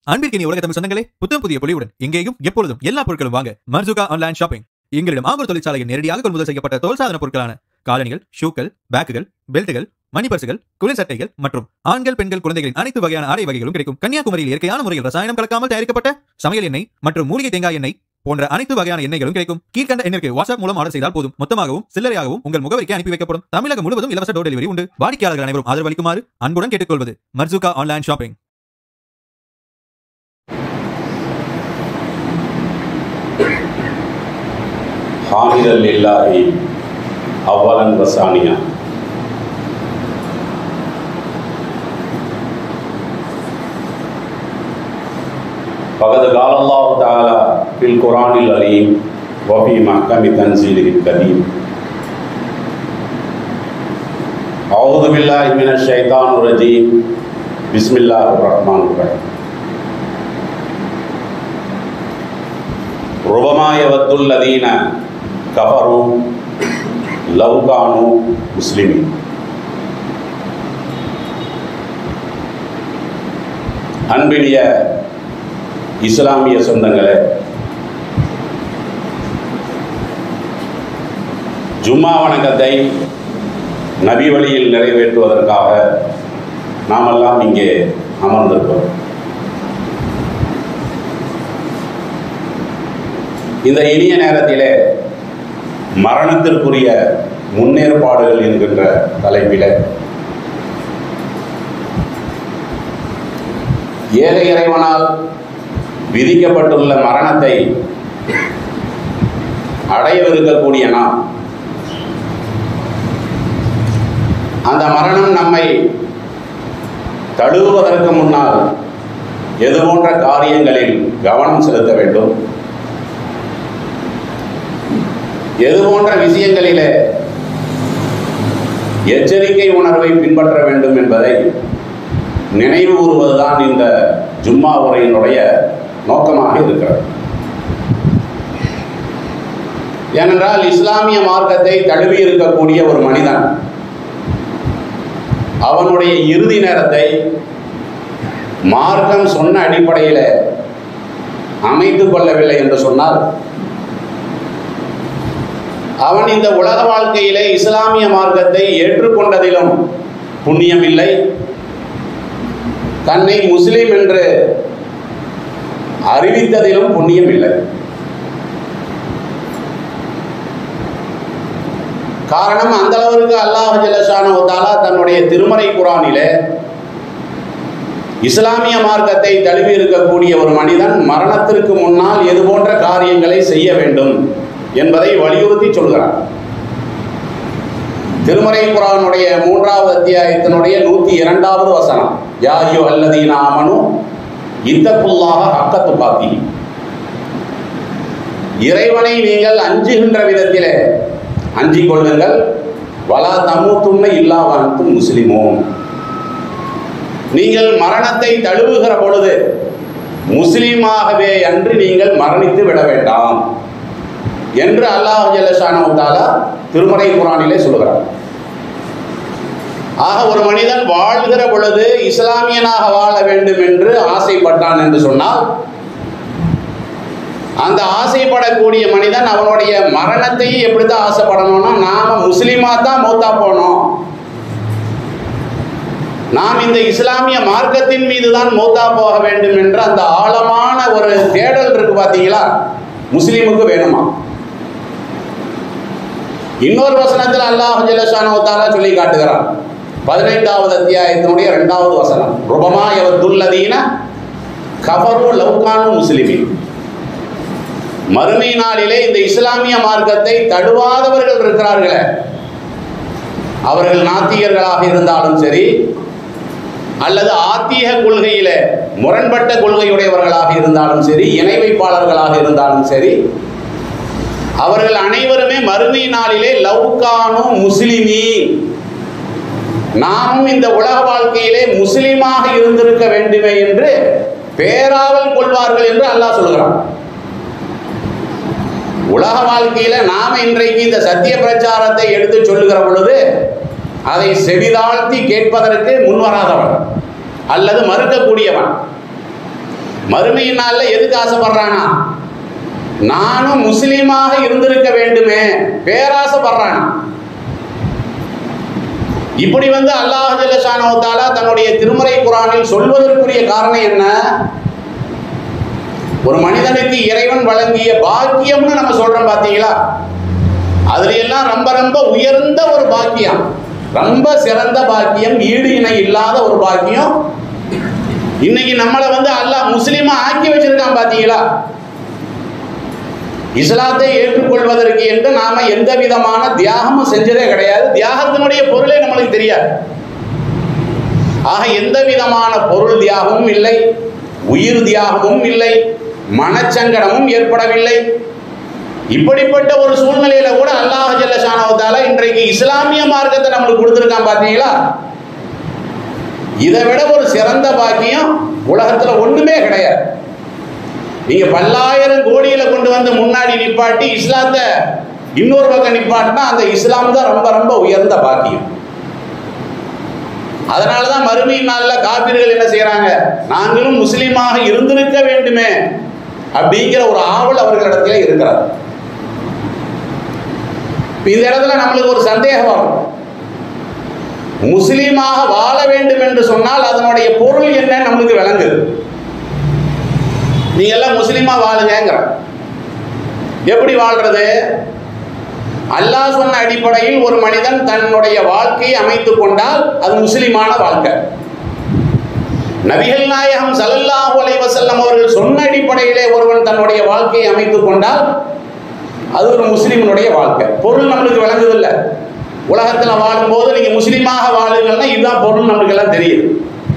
அன்பிற்கினி உலக தமிழ் சொந்தங்களே புத்தம் புதிய பொலிவுடன் எங்கேயும் எப்பொழுதும் எல்லா பொருட்களும் வாங்க மர்சுகா ஆன்லைன் ஷாப்பிங் எங்களிடம் ஆகூர் தொழிற்சாலையில் நேரடியாக கொள்முதல் செய்யப்பட்ட தோல் சாதன பொருட்களான காலணிகள் ஷூக்கள் பேக்குகள் பெல்ட்டுகள் மணி பர்சுகள் குளிர் சட்டைகள் மற்றும் ஆண்கள் பெண்கள் குழந்தைகளின் அனைத்து வகையான ஆடை வகைகளும் கிடைக்கும் கன்னியாகுமரியில் இயற்கையான முறையில் ரசாயனம் கலக்காமல் தயாரிக்கப்பட்ட சமையல் எண்ணெய் மற்றும் மூலிகை தேங்காய் எண்ணெய் போன்ற அனைத்து வகையான எண்ணெய்களும் கிடைக்கும் கீழ்கண்ட எண்ணிற்கு வாட்ஸ்அப் மூலம் ஆர்டர் செய்தால் போதும் மொத்தமாகவும் சில்லறையாகவும் உங்கள் முகவரிக்கு அனுப்பி வைக்கப்படும் தமிழகம் முழுவதும் இலவச டோர் டெலிவரி உண்டு வாடிக்கையாளர்கள் அனைவரும் ஆதரவளிக்குமாறு அன்புடன் கேட்டுக்கொள்வது மர்சுகா ஆன்லைன் ஷாப்பிங் حامدا لله اولا وثانيا فقد قال الله تعالى في القرآن العليم وفي محكم تنزيله الكريم أعوذ بالله من الشيطان الرجيم بسم الله الرحمن الرحيم ربما يود الذين كفروا لو كانوا مسلمين அன்பினிய இஸ்லாமிய சொந்தங்களே ஜும்மா வணக்கத்தை நபி வழியில் நிறைவேற்றுவதற்காக நாமெல்லாம் இங்கே அமர்ந்திருக்கிறோம் இந்த இனிய நேரத்திலே மரணத்திற்குரிய முன்னேற்பாடுகள் என்கின்ற தலைப்பில் ஏக இறைவனால் விதிக்கப்பட்டுள்ள மரணத்தை அடையவிருக்கக்கூடிய நாம் அந்த மரணம் நம்மை தழுவுவதற்கு முன்னால் எது போன்ற காரியங்களில் கவனம் செலுத்த வேண்டும் எது போன்ற விஷயங்களிலே எச்சரிக்கை உணர்வை பின்பற்ற வேண்டும் என்பதை நினைவு கூறுவதுதான் இந்த ஜும்மா உரையினுடைய நோக்கமாக இருக்கிறது ஏனென்றால் இஸ்லாமிய மார்க்கத்தை தழுவி இருக்கக்கூடிய ஒரு மனிதன் அவனுடைய இறுதி நேரத்தை மார்க்கம் சொன்ன அடிப்படையில் அமைத்துக் கொள்ளவில்லை என்று சொன்னால் அவன் இந்த உலக வாழ்க்கையிலே இஸ்லாமிய மார்க்கத்தை ஏற்றுக்கொண்டதிலும் புண்ணியம் இல்லை தன்னை முஸ்லிம் என்று அறிவித்ததிலும் புண்ணியம் இல்லை காரணம் அந்த அளவிற்கு அல்லாஹ் ஜல்லஷானுவத்தாலா தன்னுடைய திருமறை குரானிலே இஸ்லாமிய மார்க்கத்தை தழுவி இருக்கக்கூடிய ஒரு மனிதன் மரணத்திற்கு முன்னால் எது போன்ற காரியங்களை செய்ய வேண்டும் என்பதை வலியுறுத்தி சொல்கிறார் திருமறை குரானுடைய மூன்றாவது அத்தியாயத்தினுடைய நூற்றி இரண்டாவது வசனம் யாயோ அல்லதீன ஆமனு இத்தக்குள்ளாக அக்கத்து பாத்தி இறைவனை நீங்கள் அஞ்சுகின்ற விதத்திலே அஞ்சிக் கொள்ளுங்கள் வலா தமுத்துண்ண இல்லாவனும் முஸ்லிமோம் நீங்கள் மரணத்தை தழுவுகிற பொழுது முஸ்லீமாகவே அன்று நீங்கள் மரணித்து விட வேண்டாம் என்று அல்லாஹ் ஜல்லஷானவுத்தாலா திருமறை குரானிலே சொல்கிறார் ஆக ஒரு மனிதன் வாழ்கிற பொழுது இஸ்லாமியனாக வாழ வேண்டும் என்று ஆசைப்பட்டான் என்று சொன்னால் அந்த ஆசைப்படக்கூடிய மனிதன் அவனுடைய மரணத்தையும் எப்படித்தான் ஆசைப்படணும்னா நாம முஸ்லீமா தான் மூத்தா போனோம் நாம் இந்த இஸ்லாமிய மார்க்கத்தின் மீது தான் மூத்தா போக வேண்டும் என்ற அந்த ஆழமான ஒரு தேடல் இருக்கு பார்த்தீங்களா முஸ்லீமுக்கு வேணுமா இன்னொரு வசனத்தில் அல்லாஹ் ஜல்லஷானவத்தாலா சொல்லி காட்டுகிறான் பதினைந்தாவது அத்தியாயத்தினுடைய இரண்டாவது வசனம் ருபமா துல்லதீன கபரு லவ்கானு முஸ்லிமின் மறுமை நாளிலே இந்த இஸ்லாமிய மார்க்கத்தை தடுவாதவர்கள் இருக்கிறார்களே அவர்கள் நாத்திகர்களாக இருந்தாலும் சரி அல்லது ஆத்தீக கொள்கையில முரண்பட்ட கொள்கையுடையவர்களாக இருந்தாலும் சரி இணை வைப்பாளர்களாக இருந்தாலும் சரி அவர்கள் அனைவருமே மறுமை நாளிலே லவ்கானும் முஸ்லிமி நாமும் இந்த உலக வாழ்க்கையிலே முஸ்லிமாக இருந்திருக்க வேண்டுமே என்று பேராவல் கொள்வார்கள் என்று அல்லாஹ் சொல்கிறான் உலக வாழ்க்கையில நாம இன்றைக்கு இந்த சத்திய பிரச்சாரத்தை எடுத்து சொல்லுகிற பொழுது அதை செவிதாழ்த்தி கேட்பதற்கு முன்வராதவன் அல்லது மறுக்கக்கூடியவன் மறுமை நாள்ல எதுக்கு ஆசைப்படுறானா நானும் முஸ்லீமாக இருந்திருக்க வேண்டுமே பேராசைப்படுறானா இப்படி வந்து அல்லாஹ் ஜல்லஷானவத்தாலா தன்னுடைய திருமறை குரானில் சொல்வதற்குரிய காரணம் என்ன ஒரு மனிதனுக்கு இறைவன் வழங்கிய பாக்கியம்னு நம்ம சொல்றோம் பாத்தீங்களா அதுல எல்லாம் ரொம்ப ரொம்ப உயர்ந்த ஒரு பாக்கியம் ரொம்ப சிறந்த பாக்கியம் ஈடு இணை இல்லாத ஒரு பாக்கியம் இன்னைக்கு நம்மளை வந்து அல்லாஹ் முஸ்லீமா ஆக்கி வச்சிருக்கான் பாத்தீங்களா இஸ்லாத்தை ஏற்றுக்கொள்வதற்கு என்று நாம எந்த விதமான தியாகமும் செஞ்சதே கிடையாது தியாகத்தினுடைய பொருளே நம்மளுக்கு தெரியாது ஆக எந்த விதமான பொருள் தியாகமும் இல்லை உயிர் தியாகமும் இல்லை மனச்சங்கடமும் ஏற்படவில்லை இப்படிப்பட்ட ஒரு சூழ்நிலையில கூட அல்லாஹ் ஜல்லஷானவத்தால இன்றைக்கு இஸ்லாமிய மார்க்கத்தை நம்மளுக்கு கொடுத்துருக்கான் பாத்தீங்களா இதை விட ஒரு சிறந்த பாக்கியம் உலகத்துல ஒண்ணுமே கிடையாது நீங்க பல்லாயிரம் கோடியில கொண்டு வந்து முன்னாடி நிப்பாட்டி இஸ்லாத்தை இன்னொரு பக்கம் நிப்பாட்டினா அந்த இஸ்லாம் தான் ரொம்ப ரொம்ப உயர்ந்த பாக்கியம் அதனாலதான் மறுமை நாள்ல காப்பீர்கள் என்ன செய்யறாங்க நாங்களும் முஸ்லீமாக இருந்திருக்க வேண்டுமே அப்படிங்கிற ஒரு ஆவல் அவர்களிடத்துல இருக்கிறார் இந்த இடத்துல நம்மளுக்கு ஒரு சந்தேகம் வரும் முஸ்லீமாக வாழ வேண்டும் என்று சொன்னால் அதனுடைய பொருள் என்ன நம்மளுக்கு விளங்குது நீங்க எல்லாம் முஸ்லீமா வாழுங்கிற எப்படி வாழ்றது அல்லாஹ் சொன்ன அடிப்படையில் ஒரு மனிதன் தன்னுடைய வாழ்க்கையை அமைத்துக் கொண்டால் அது முஸ்லிமான வாழ்க்கை நபிகள் நாயகம் சல்லல்லாஹு அலைஹி வஸல்லம் அவர்கள் சொன்ன அடிப்படையிலே ஒருவன் தன்னுடைய வாழ்க்கையை அமைத்துக் கொண்டால் அது ஒரு முஸ்லிமனுடைய வாழ்க்கை பொருள் நம்மளுக்கு விளங்குதில்ல உலகத்தில் வாழும்போது நீங்க முஸ்லீமாக வாழுங்கன்னா இதுதான் பொருள் நம்மளுக்கு எல்லாம் தெரியுது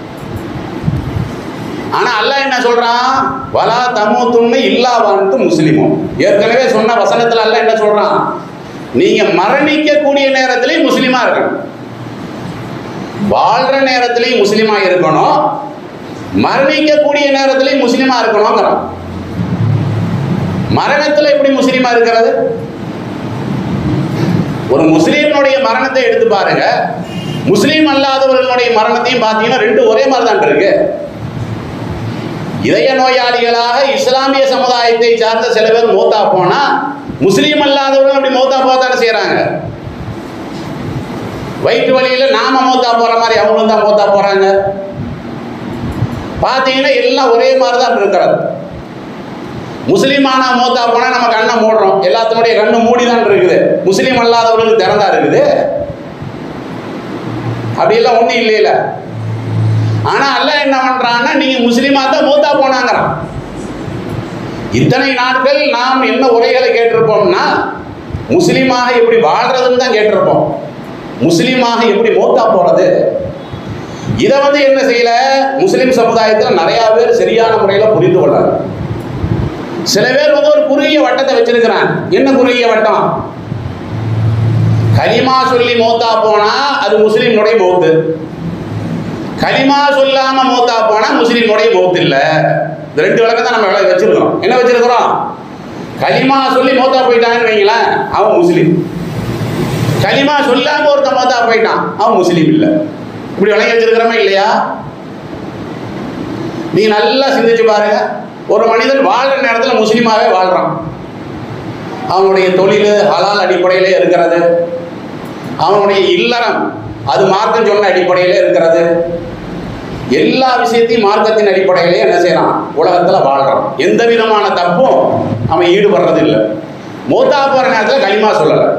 ஆனா அல்லாஹ் என்ன சொல்றான் வலா தமூத்துன்னு இல்லா வாழ்த்து முஸ்லிமும் ஏற்கனவே சொன்ன வசனத்துல அல்லாஹ் என்ன சொல்றான் நீங்க மரணிக்க கூடிய நேரத்திலையும் முஸ்லீமா இருக்கணும் வாழ்ற நேரத்திலையும் முஸ்லீமா இருக்கணும் மரணிக்க கூடிய நேரத்திலையும் முஸ்லீமா இருக்கணுங்கிறான் மரணத்துல எப்படி முஸ்லீமா இருக்கிறது ஒரு முஸ்லீம்னுடைய மரணத்தை எடுத்து பாருங்க முஸ்லீம் அல்லாதவர்களுடைய மரணத்தையும் பார்த்தீங்கன்னா ரெண்டு ஒரே மாதிரி தான் இருக்கு இதய நோயாளிகளாக இஸ்லாமிய சமுதாயத்தை சார்ந்த சில பேர் மூத்தா போனா முஸ்லீம் அல்லாதவர்கள் அப்படி மூத்தா போத்தானே செய்யறாங்க வயிற்று வழியில நாம மூத்தா போற மாதிரி அவங்களும் தான் மூத்தா போறாங்க பார்த்தீங்கன்னா எல்லாம் ஒரே மாதிரி தான் இருக்கிறது முஸ்லீமான மூத்தா போனா நம்ம கண்ணை மூடுறோம் எல்லாத்தினுடைய கண்ணு மூடி தான் இருக்குது முஸ்லீம் அல்லாதவர்களுக்கு திறந்தா இருக்குது அப்படியெல்லாம் ஒன்றும் இல்லையில ஆனா அல்லாஹ் என்ன பண்றான்னா நீங்க முஸ்லீமா தான் மூத்தா போனாங்கிறான் இத்தனை நாட்கள் நாம் என்ன உரைகளை கேட்டிருப்போம்னா முஸ்லீமாக எப்படி வாழ்றதுன்னு தான் கேட்டிருப்போம் முஸ்லீமாக எப்படி மூத்தா போறது இதை வந்து என்ன செய்யல முஸ்லீம் சமுதாயத்தில் நிறைய பேர் சரியான முறையில் புரிந்து கொள்ளாங்க சில பேர் வந்து ஒரு குறுகிய வட்டத்தை வச்சிருக்கிறான் என்ன குறுகிய வட்டம் கலிமா சொல்லி மூத்தா போனா அது முஸ்லீம்னுடைய மௌத்து கலிமா சொல்லாம மூத்தா போனா முஸ்லீம்னுடைய மௌத்து இல்ல இந்த ரெண்டு விளக்கம் தான் நம்ம விளக்கு வச்சிருக்கிறோம் என்ன வச்சிருக்கிறோம் கலிமா சொல்லி மூத்தா போயிட்டான்னு வைங்களேன் அவன் முஸ்லீம் கலிமா சொல்லாம ஒருத்தன் மூத்தா போயிட்டான் அவன் முஸ்லீம் இல்லை இப்படி விளங்கி வச்சிருக்கிறோமா இல்லையா நீ நல்லா சிந்திச்சு பாருங்க ஒரு மனிதன் வாழ்ற நேரத்தில் முஸ்லீமாவே வாழ்றான் அவனுடைய தொழில் ஹலால் அடிப்படையிலே இருக்கிறது அவனுடைய இல்லறம் அது மார்க்கம் சொன்ன அடிப்படையிலே இருக்கிறது எல்லா விஷயத்தையும் மார்க்கத்தின் அடிப்படையிலே என்ன செய்யறான் உலகத்தில் வாழ்றான் எந்த விதமான தப்பும் அவன் ஈடுபடுறது இல்லை மூத்தா போற நேரத்தில் களிமா சொல்லலை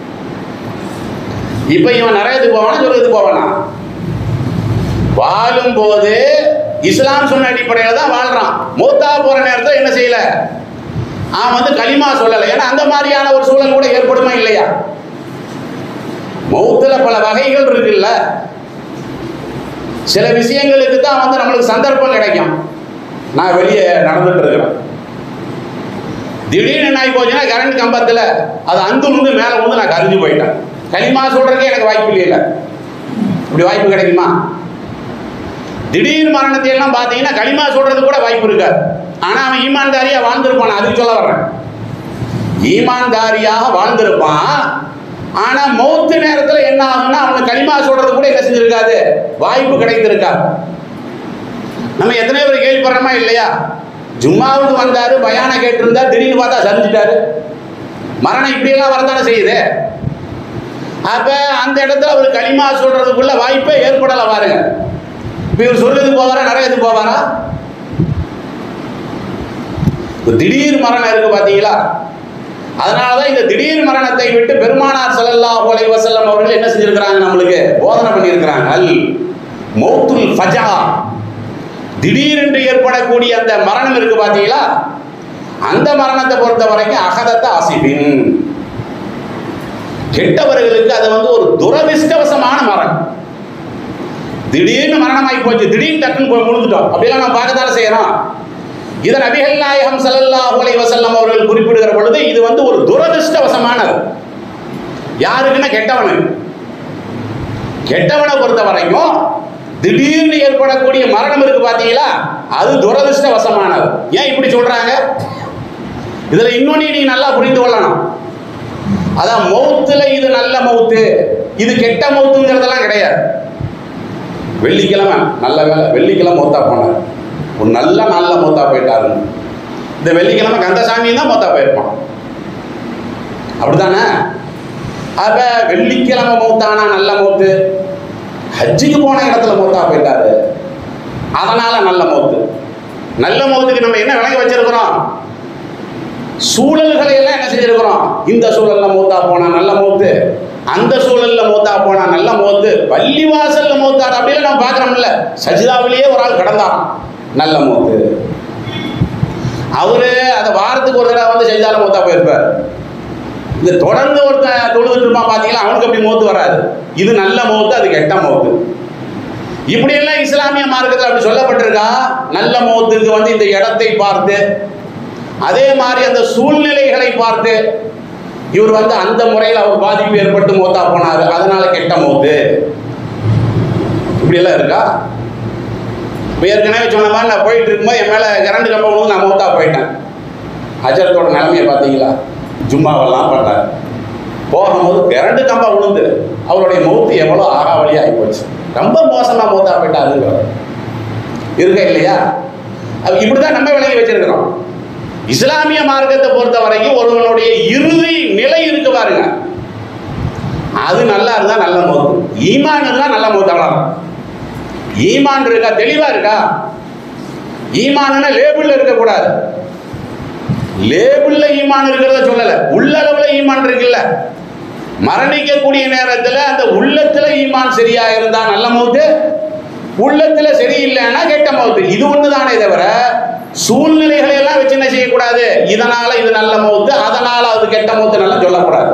இப்போ இவன் நிறையத்துக்கு போவானா சொல்றதுக்கு போவானா வாழும்போது இஸ்லாம் சொன்ன அடிப்படையில் தான் வாழ்றான் மூத்தா போற நேரத்தில் என்ன செய்யல அவன் வந்து களிமா சொல்லலை ஏன்னா அந்த மாதிரியான ஒரு சூழல் கூட ஏற்படுமா இல்லையா மௌத்துல பல வகைகள் இருக்குல்ல சில விஷயங்களுக்கு தான் வந்து நம்மளுக்கு சந்தர்ப்பம் கிடைக்கும் நான் வெளியே நடந்துட்டு இருக்கிறேன் திடீர்னு என்ன ஆகி போச்சுன்னா கரண்ட் கம்பத்தில் அது அந்து வந்து மேலே வந்து நான் கரிஞ்சு போயிட்டேன் களிமா சொல்றதுக்கே எனக்கு வாய்ப்பு இல்லையில இப்படி வாய்ப்பு கிடைக்குமா திடீர் மரணத்தை எல்லாம் பார்த்தீங்கன்னா களிமா சொல்றது கூட வாய்ப்பு இருக்காது ஆனா அவன் ஈமான்தாரியா வாழ்ந்திருப்பான் நான் அதுக்கு சொல்ல வர்றேன் ஈமான்தாரியாக வாழ்ந்திருப்பான் ஆனா மௌத்து நேரத்துல என்ன ஆகும்னா அவனுக்கு களிமா சொல்றது கூட என்ன செஞ்சிருக்காது வாய்ப்பு கிடைத்திருக்காது நம்ம எத்தனை பேர் கேள்விப்படுறோமா இல்லையா ஜும்மாவுக்கு வந்தாரு பயானை கேட்டிருந்தா திடீர்னு பார்த்தா சரிஞ்சிட்டாரு மரணம் இப்படியெல்லாம் வரதானே செய்யுது அப்ப அந்த இடத்துல அவர் களிமா சொல்றதுக்குள்ள வாய்ப்பே ஏற்படல பாருங்க இப்ப இவர் சொல்றதுக்கு போவாரா நிறைய போவாரா இப்ப திடீர் மரணம் இருக்கு பாத்தீங்களா அதனாலதான் இந்த திடீர் மரணத்தை விட்டு பெருமானார் ஸல்லல்லாஹு அலைஹி வஸல்லம் அவர்கள் என்ன செஞ்சிருக்கிறாங்க நம்மளுக்கு போதனை பண்ணியிருக்கிறாங்க அல் மௌத்துல் ஃபஜா திடீரென்று ஏற்படக்கூடிய அந்த மரணம் இருக்கு பாத்தீங்களா அந்த மரணத்தை பொறுத்த வரைக்கும் அகதத்த ஆசிபின் கெட்டவர்களுக்கு அது வந்து ஒரு துரதிர்ஷ்டவசமான மரணம் திடீர்னு மரணமாகி போச்சு திடீர்னு டக்குன்னு போய் முழுந்துட்டோம் அப்படிலாம் நம்ம பார்க்கத்தானே செய்யறோம் இதை நபிகள் நாயகம் ஸல்லல்லாஹு அலைஹி வஸல்லம் அவர்கள் குறிப்பிடுகிற பொழுது இது வந்து ஒரு துரதிர்ஷ்டவசமானது யாருக்குன்னா கெட்டவனுக்கு கெட்டவனை பொறுத்த வரைக்கும் திடீர்னு ஏற்படக்கூடிய மரணம் இருக்கு பாத்தீங்களா அது துரதிர்ஷ்டவசமானது ஏன் இப்படி சொல்றாங்க இதுல இன்னொன்னு நீங்க நல்லா புரிந்து கொள்ளணும் அதான் மௌத்துல இது நல்ல மௌத்து இது கெட்ட மௌத்துங்கிறதெல்லாம் கிடையாது வெள்ளிக்கிழமை நல்ல வேலை வெள்ளிக்கிழமை மௌத்தா போனார் ஒரு நல்ல நல்ல மௌத்தா போயிட்டாரு இந்த வெள்ளிக்கிழமை கந்தசாமி தான் மௌத்தா போயிருப்பான் அப்படிதானே அப்ப வெள்ளிக்கிழமை மௌத்தானா நல்ல மௌத்து ஹஜ்ஜிக்கு போன இடத்துல மௌத்தா போயிட்டாரு அதனால நல்ல மௌத்து நல்ல மௌத்துக்கு நம்ம என்ன விளங்கி வச்சிருக்கிறோம் சூழல்களை எல்லாம் என்ன செஞ்சிருக்கிறோம் இந்த சூழல்ல மூத்தா போனா நல்ல மூத்து அந்த சூழல்ல மூத்தா போனா நல்ல மூத்து பள்ளிவாசல்ல மூத்தார் அப்படின்னு நம்ம பார்க்கறோம்ல சஜிதாவிலேயே ஒரு ஆள் கடந்தாராம் நல்ல மூத்து அவரு அந்த வாரத்துக்கு ஒரு தடவை வந்து சஜிதால மூத்தா போயிருப்பார் இந்த தொடர்ந்து ஒருத்தன் தொழுதுட்டு இருப்பான் பாத்தீங்களா அவனுக்கு அப்படி மூத்து வராது இது நல்ல மூத்து அது கெட்ட மூத்து இப்படியெல்லாம் இஸ்லாமிய மார்க்கத்தில் அப்படி சொல்லப்பட்டிருக்கா நல்ல மூத்துக்கு வந்து இந்த இடத்தை பார்த்து அதே மாதிரி அந்த சூழ்நிலைகளை பார்த்து இவர் வந்து அந்த முறையில் அவர் பாதிப்பு ஏற்பட்டு மூத்தா போனாரு அதனால கெட்ட மூத்து இப்படி எல்லாம் இருக்கா இப்ப ஏற்கனவே சொன்ன மாதிரி நான் போயிட்டு இருக்கும்போது என் மேல கரண்ட் கம்பம் விழுந்து நான் மூத்தா போயிட்டேன் அஜரத்தோட நிலைமையை பார்த்தீங்களா ஜும்மாவெல்லாம் பண்ணார் போகும்போது கரண்ட் கம்பம் விழுந்து அவருடைய மௌத்து எவ்வளோ ஆகாவளி ஆகி போச்சு ரொம்ப மோசமா மூத்தா போயிட்டாருங்கிறார் இருக்கா இல்லையா அது இப்படிதான் நம்ம விளங்கி வச்சிருக்கிறோம் இஸ்லாமிய மார்க்கத்தை பொறுத்த வரைக்கும் ஒருவனுடைய இறுதி நிலை இருக்கு பாருங்க அது நல்லா இருந்தா நல்ல மோது ஈமான் இருந்தா நல்ல மோது அவ்வளவுதான் ஈமான் இருக்கா தெளிவா இருக்கா ஈமான்னா லேபிள்ல இருக்கக்கூடாது லேபிள்ல ஈமான் இருக்கிறத சொல்லல உள்ளளவுல ஈமான் இருக்குல்ல மரணிக்கக்கூடிய நேரத்துல அந்த உள்ளத்துல ஈமான் சரியா இருந்தா நல்ல மௌத்து உள்ளத்துல சரியில்லைன்னா கெட்ட மௌத்து இது ஒண்ணுதானே தவிர சூழ்நிலைகளை எல்லாம் வச்சு என்ன செய்யக்கூடாது இதனால இது நல்ல மௌத்து அதனால அது கெட்ட மௌத்து நல்லா சொல்லக்கூடாது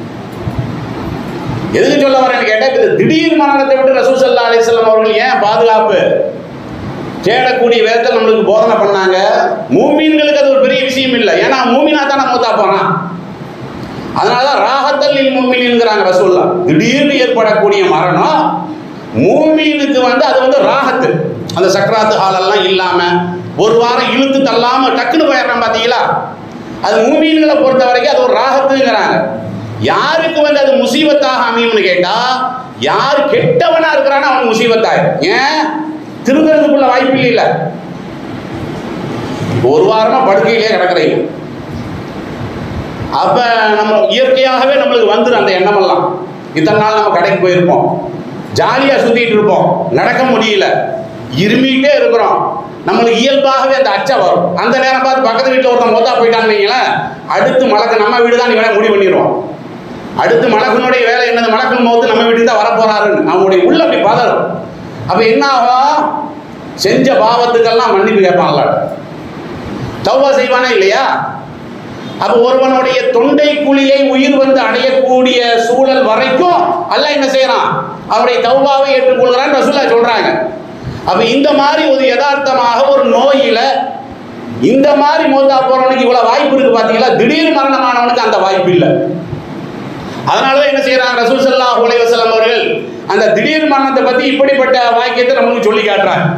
எதுக்கு சொல்ல வரேன்னு கேட்டா இப்ப இந்த திடீர் மரணத்தை விட்டு ரசூல் சல்லா அலிஸ்லாம் அவர்கள் ஏன் பாதுகாப்பு தேடக்கூடிய விதத்தில் நம்மளுக்கு போதனை பண்ணாங்க மூமீன்களுக்கு அது ஒரு பெரிய விஷயம் இல்லை ஏன்னா மூமினா தானே மூத்தா போறான் அதனாலதான் ராகத்தல் மூமின்ங்கிறாங்க ரசூல்லா திடீர்னு ஏற்படக்கூடிய மரணம் மூமீனுக்கு வந்து அது வந்து ராகத்து அந்த சக்கராத்து ஹாலெல்லாம் இல்லாம ஒரு வாரம் இழுத்து தள்ளாம டக்குன்னு போயிடுறான் பாத்தீங்களா அது மூமீன்களை பொறுத்த வரைக்கும் அது ஒரு ராகத்துங்கிறாங்க யாருக்கு வந்து அது முசீபத்தாக அமையும்னு கேட்டா யார் கெட்டவனா இருக்கிறானோ அவன் முசீபத்தாயிரும் ஏன் திருந்துறதுக்குள்ள வாய்ப்பு இல்லை ஒரு வாரமா படுக்கையிலே கிடக்குறீங்க அப்ப நம்ம இயற்கையாகவே நம்மளுக்கு வந்துடும் அந்த எண்ணமெல்லாம் இத்தனை நாள் நம்ம கடைக்கு போயிருப்போம் ஜாலியா சுத்திட்டு இருப்போம் நடக்க முடியல இருமிட்டே இருக்கிறோம் நம்மளுக்கு இயல்பாகவே அந்த அச்சம் வரும் அந்த நேரம் பார்த்து பக்கத்து வீட்டில் ஒருத்தன் மொத்தா போயிட்டான்னு வைங்களேன் அடுத்து மலக்கு நம்ம வீடு தான் இவனை முடிவு பண்ணிடுவோம் அடுத்து மலக்கனுடைய வேலை என்னது மலக்கன் மௌத்து நம்ம வீட்டுக்கு தான் வரப்போறாருன்னு அவனுடைய உள்ள அப்படி பதறும் அப்ப என்ன ஆகும் செஞ்ச பாவத்துக்கெல்லாம் மன்னிப்பு கேட்பான்ல தௌபா செய்வானே இல்லையா அப்ப ஒருவனுடைய தொண்டை குழியை உயிர் வந்து அடையக்கூடிய சூழல் வரைக்கும் அல்லாஹ் என்ன செய்யறான் அவருடைய தௌபாவை ஏற்றுக்கொள்கிறான் ரசூல்லா சொல்றாங்க அப்ப இந்த மாதிரி ஒரு யதார்த்தமாக ஒரு நோயில இந்த மாதிரி மோத்தா போறவனுக்கு இவ்வளவு வாய்ப்பு இருக்கு பாத்தீங்களா திடீர் மரணமானவனுக்கு அந்த வாய்ப்பு இல்லை அதனாலதான் என்ன செய்யறாங்க ரசூல் ஸல்லல்லாஹு அலைஹி வஸல்லம் அவர்கள் அந்த திடீர் மரணத்தை பத்தி இப்படிப்பட்ட வாக்கியத்தை நம்மளுக்கு சொல்லி காட்டுறாங்க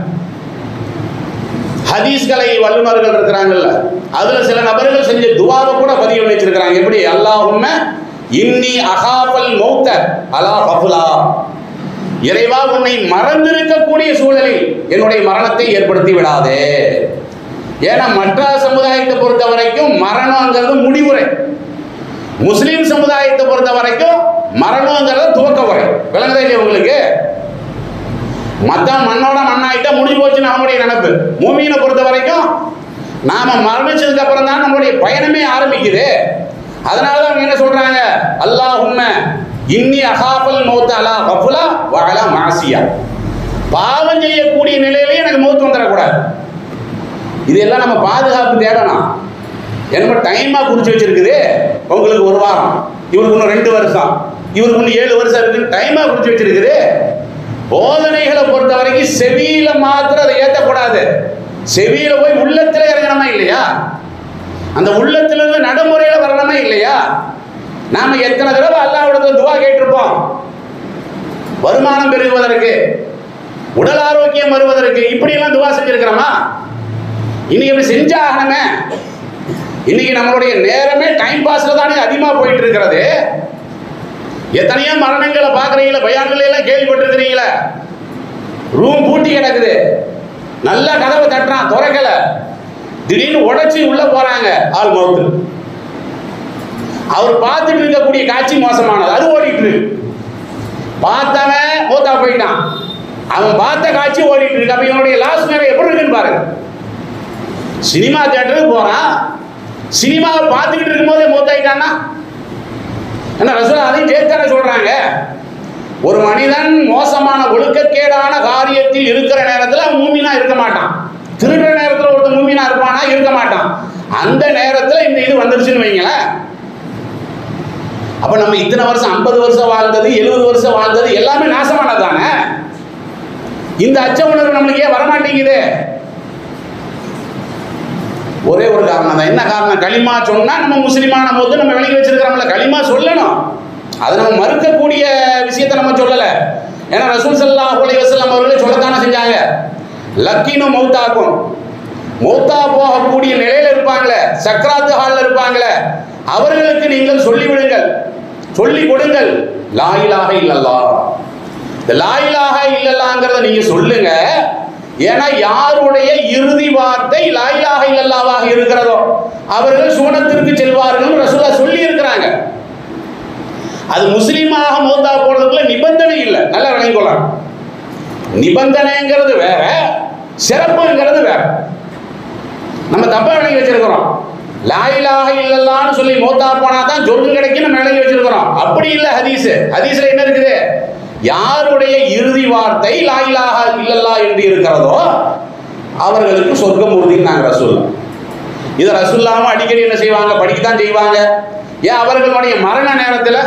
ஹதீஸ்களை வல்லுநர்கள் இருக்கிறாங்கல்ல அதுல சில நபர்கள் செஞ்ச துவாவை கூட பதிவு பண்ணி வச்சிருக்கிறாங்க எப்படி அல்லாஹும்ம இன்னி அகாபல் மௌத்த அலா கஃபுலா இறைவா உன்னை மறந்திருக்கக்கூடிய சூழலில் என்னுடைய மரணத்தை ஏற்படுத்தி விடாதே ஏன்னா மற்ற சமுதாயத்தை பொறுத்த வரைக்கும் மரணங்கிறது முடிவுரை முஸ்லிம் சமுதாயத்தை பொறுத்த வரைக்கும் மரணங்கிறது துவக்க உரை விளங்குதா இல்லையா உங்களுக்கு மத்த மண்ணோட மண்ணாயிட்டா முடிஞ்சு போச்சுன்னு அவனுடைய நினைப்பு மூமியினை பொறுத்த வரைக்கும் நாம மரணிச்சதுக்கு அப்புறம் தான் நம்மளுடைய பயணமே ஆரம்பிக்குது அதனால தான் அவங்க என்ன சொல்றாங்க அல்லாஹ் உண்மை இன்னி அகாபல் மௌத்த அலா கஃபுலா வஅலா மாசியா பாவம் செய்யக்கூடிய நிலையிலே எனக்கு மௌத்து வந்துடக்கூடாது இதெல்லாம் நம்ம பாதுகாப்பு தேடணும் என்ன டைமாக குறிச்சு வச்சிருக்குது உங்களுக்கு ஒரு வாரம் இவருக்கு இன்னும் ரெண்டு வருஷம் இவருக்கு இன்னும் ஏழு வருஷம் இருக்குன்னு டைமாக குறிச்சு வச்சிருக்குது போதனைகளை பொறுத்த வரைக்கும் செவியில மாத்திரம் அதை ஏற்றக்கூடாது செவியில போய் உள்ளத்துல இறங்கணுமா இல்லையா அந்த உள்ளத்துல இருந்து நடைமுறையில வரணுமா இல்லையா நாம எத்தனை தடவை அல்லாவிடத்துல துவா கேட்டிருப்போம் வருமானம் பெருகுவதற்கு உடல் ஆரோக்கியம் வருவதற்கு இப்படி எல்லாம் துவா செஞ்சிருக்கிறோமா இன்னைக்கு இப்படி செஞ்சாகணுமே இன்னைக்கு நம்மளுடைய நேரமே டைம் பாஸ்ல தானே அதிகமா போயிட்டு இருக்கிறது எத்தனையோ மரணங்களை பார்க்குறீங்களா பயான்களை எல்லாம் கேள்விப்பட்டிருக்கிறீங்களா ரூம் பூட்டி கிடக்குது நல்ல கதவை தட்டுறான் திறக்கல திடீர்னு உடைச்சி உள்ள போறாங்க ஆள் மவுத்து அவர் பார்த்துட்டு இருக்கக்கூடிய காட்சி மோசமானது அது ஓடிட்டு இருக்கு பார்த்தவன் மூத்தா போயிட்டான் அவன் பார்த்த காட்சி ஓடிட்டு இருக்கு அப்ப இவனுடைய லாஸ்ட் நேரம் எப்படி இருக்குன்னு பாருங்க சினிமா தியேட்டருக்கு போறான் சினிமாவை பார்த்துக்கிட்டு இருக்கும்போதே மூத்தாயிட்டான்னா என்ன ரசூலா அதையும் சேர்த்தானே சொல்றாங்க ஒரு மனிதன் மோசமான ஒழுக்கக்கேடான காரியத்தில் இருக்கிற நேரத்தில் அவன் மூமினா இருக்க மாட்டான் திருடுற நேரத்தில் ஒருத்தன் மூமினா இருப்பானா இருக்க மாட்டான் அந்த நேரத்தில் இந்த இது வந்துருச்சுன்னு வைங்களேன் அப்ப நம்ம இத்தனை வருஷம் ஐம்பது வருஷம் வாழ்ந்தது எழுபது வருஷம் வாழ்ந்தது எல்லாமே நாசமானது தானே இந்த அச்ச உணர்வு நம்மளுக்கு ஏன் வரமாட்டேங்குது ஒரே ஒரு காரணம் தான் என்ன காரணம் களிமா சொன்னா நம்ம முஸ்லிமான போது நம்ம விளங்கி வச்சிருக்கிறோம்ல களிமா சொல்லணும் அதை நம்ம மறுக்கக்கூடிய விஷயத்தை நம்ம சொல்லல ஏன்னா ரசூல் ஸல்லல்லாஹு அலைஹி வஸல்லம் அவர்களே சொல்லத்தானே செஞ்சாங்க லக்கினும் மௌத்தாக்கும் மௌத்தா போகக்கூடிய நிலையில இருப்பாங்களே சக்ராத்து ஹால்ல இருப்பாங்களே அவர்களுக்கு நீங்கள் சொல்லிவிடுங்கள் சொல்லி கொடுங்கள் லா இலாஹ இல்லல்லாஹ் இந்த லா இலாஹ இல்லல்லாங்கிறத நீங்க சொல்லுங்க ஏன்னா யாருடைய இறுதி வார்த்தை லா இலாஹ இல்லல்லாவாக இருக்கிறதோ அவர்கள் சூனத்திற்கு செல்வார்கள் ரசூலா சொல்லி இருக்கிறாங்க அது முஸ்லீமாக மௌத்தா போறதுக்குள்ள நிபந்தனை இல்லை நல்லா விளங்கிக்கொள்ளலாம் நிபந்தனைங்கிறது வேற சிறப்புங்கிறது வேற நம்ம தப்பா விளங்கி வச்சிருக்கிறோம் லாயிலாக இல்லல்லான்னு சொல்லி மௌத்தா போனா தான் சொர்க்கம் கிடைக்கும் நம்ம விளங்கி வச்சிருக்கிறோம் அப்படி இல்லை ஹதீஸ் ஹதீஸ்ல என்ன இருக்குது யாருடைய இறுதி வார்த்தை லாயிலாக இல்லல்லா என்று இருக்கிறதோ அவர்களுக்கு சொர்க்கம் உறுதினாங்க ரசூல் இதை ரசூல்லாம அடிக்கடி என்ன செய்வாங்க படிக்கத்தான் செய்வாங்க ஏன் அவர்களுடைய மரண நேரத்தில்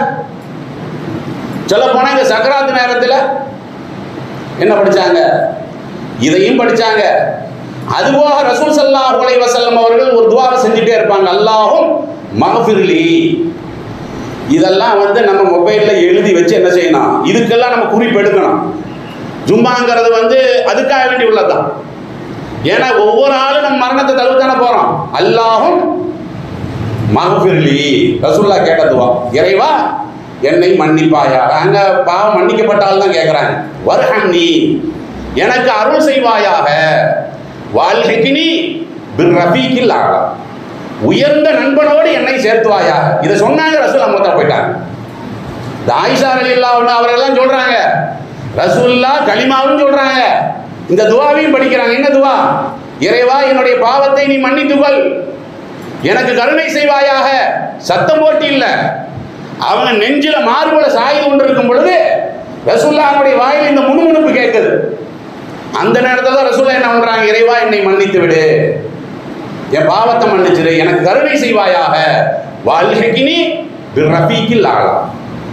சொல்ல போனா இந்த சக்கராத்து நேரத்தில் என்ன படிச்சாங்க இதையும் படிச்சாங்க அதுபோக ரசூல் ஸல்லல்லாஹு அலைஹி வஸல்லம் அவர்கள் ஒரு துவாவை செஞ்சுட்டே இருப்பாங்க அல்லாஹும் மகஃபிர்லி இதெல்லாம் வந்து நம்ம மொபைலில் எழுதி வச்சு என்ன செய்யணும் இதுக்கெல்லாம் நம்ம குறிப்பு எடுக்கணும் ஜும்மாங்கிறது வந்து அதுக்காக வேண்டி உள்ளதுதான் ஏன்னா ஒவ்வொரு ஆளும் நம்ம மரணத்தை தழுவுத்தானே போறோம் அல்லாஹும் மகஃபிர்லி ரசூல்லா கேட்ட துவா இறைவா என்னை மன்னிப்பாயாக அங்க பாவம் மன்னிக்கப்பட்டால் தான் கேட்குறாங்க வர்ஹம் நீ எனக்கு அருள் செய்வாயாக வாழ்கைக்கு பின் ரஃபீக்கில் ஆகலாம் உயர்ந்த நண்பனோடு என்னை சேர்த்துவாயாக இதை சொன்னாங்க ரசூல் அம்மத்தா போயிட்டாங்க இந்த ஆயிஷா அலில்லா ஒன்று அவரெல்லாம் சொல்றாங்க ரசூல்லா கலிமாவும் சொல்றாங்க இந்த துவாவையும் படிக்கிறாங்க என்ன துவா இறைவா என்னுடைய பாவத்தை நீ மன்னித்துக்கொள் எனக்கு கருணை செய்வாயாக சத்தம் போட்டு இல்லை அவங்க நெஞ்சில மார்புல சாய்ந்து கொண்டிருக்கும் பொழுது ரசூல்லாவுடைய வாயில் இந்த முணுமுணுப்பு கேட்குது அந்த நேரத்தில் தான் ரசூல்லா என்ன பண்றாங்க இறைவா என்னை மன்னித்து விடு என் பாவத்தை மன்னிச்சிரு எனக்கு கருணை செய்வாயாக வாழ்கைக்கினி ரஃபீக்கில் ஆகலாம்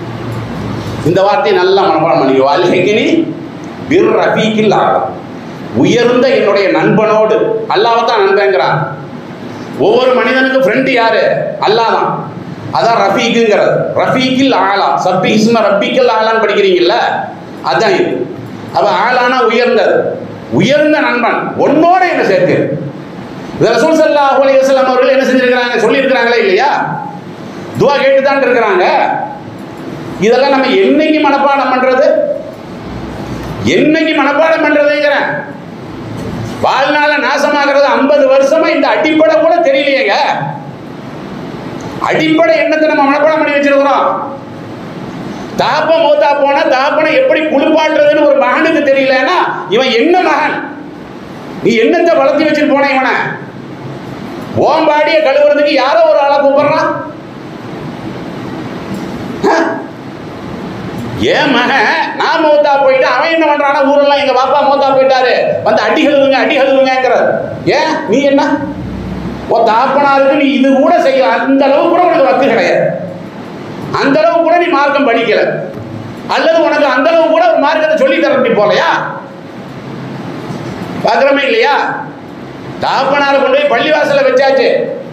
இந்த வார்த்தையை நல்லா மனப்பாடம் பண்ணிக்க வாழ்கைக்கினி பிர் ரஃபீக்கில் ஆகலாம் உயர்ந்த என்னுடைய நண்பனோடு அல்லாவை தான் நண்பங்கிறான் ஒவ்வொரு மனிதனுக்கும் ஃப்ரெண்டு யாரு அல்லாஹ் தான் அதான் ரஃபீக்குங்கிறது ரஃபீக்கில் ஆலா சப்பி இஸ்ம ரஃபீக்கில் ஆலான்னு படிக்கிறீங்கல்ல அதான் இது அப்ப ஆளானா உயர்ந்தது உயர்ந்த நண்பன் உன்னோட என்ன சேர்த்து இந்த ரசூல் ஸல்லல்லாஹு அலைஹி வஸல்லம் அவர்கள் என்ன செஞ்சிருக்கிறாங்க சொல்லியிருக்கிறாங்களா இல்லையா துவா கேட்டு தான் இருக்கிறாங்க இதெல்லாம் நம்ம என்னைக்கு மனப்பாடம் பண்றது என்னைக்கு மனப்பாடம் பண்றதுங்கிறேன் வாழ்நாள நாசமாகிறது ஐம்பது வருஷமா இந்த அடிப்படை கூட தெரியலையேங்க அடிப்படை என்னத்தை நம்ம மனப்பாடம் பண்ணி வச்சிருக்கிறோம் தாப்ப மூத்தா போனா தாப்பனை எப்படி குளிப்பாட்டுறதுன்னு ஒரு மகனுக்கு தெரியலன்னா இவன் என்ன மகன் நீ என்னத்தை வளர்த்தி வச்சுட்டு போன இவனை ஓம்பாடிய கழுவுறதுக்கு யாரோ ஒரு ஆளை கூப்பிடுறான் ஆ? ஏன் மகன் நான் மூத்தா போயிட்டு அவன் என்ன பண்றானா ஊரெல்லாம் எங்க பாப்பா மூத்தா போயிட்டாரு வந்து அடி கழுவுங்க அடி கழுவுங்கிறார் ஏன் நீ என்ன ஓ தாப்பனாருக்கு நீ இது கூட செய்யல அந்த அளவு கூட உனக்கு வக்கு கிடையாது அந்த அளவு கூட நீ மார்க்கம் படிக்கல அல்லது உனக்கு அந்த அளவு கூட ஒரு மார்க்கத்தை சொல்லி தரட்டி போலையா பார்க்குறமே இல்லையா தாப்பனாரை கொண்டு போய் பள்ளிவாசல்ல வச்சாச்சு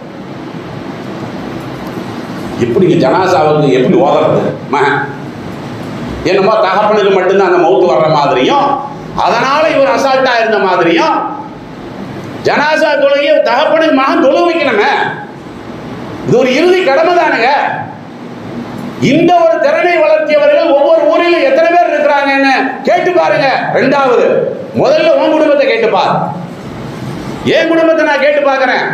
எப்படிங்க ஜனாசாவுக்கு எப்படி ஓதுறது மகன் என்னமோ தகப்பனுக்கு மட்டும்தான் அந்த மௌத்து வர்ற மாதிரியும் அதனால இவர் அசால்ட்டா இருந்த மாதிரியும் ஜனாசா தொழுகையை தகப்பனுக்கு மகன் தொழு வைக்கணுமே இது ஒரு இறுதி கடமை தானுங்க இந்த ஒரு திறனை வளர்த்தியவர்கள் ஒவ்வொரு ஊரிலும் எத்தனை பேர் இருக்கிறாங்கன்னு கேட்டு பாருங்க ரெண்டாவது முதல்ல உன் குடும்பத்தை கேட்டு பார் என் குடும்பத்தை நான் கேட்டு பார்க்கறேன்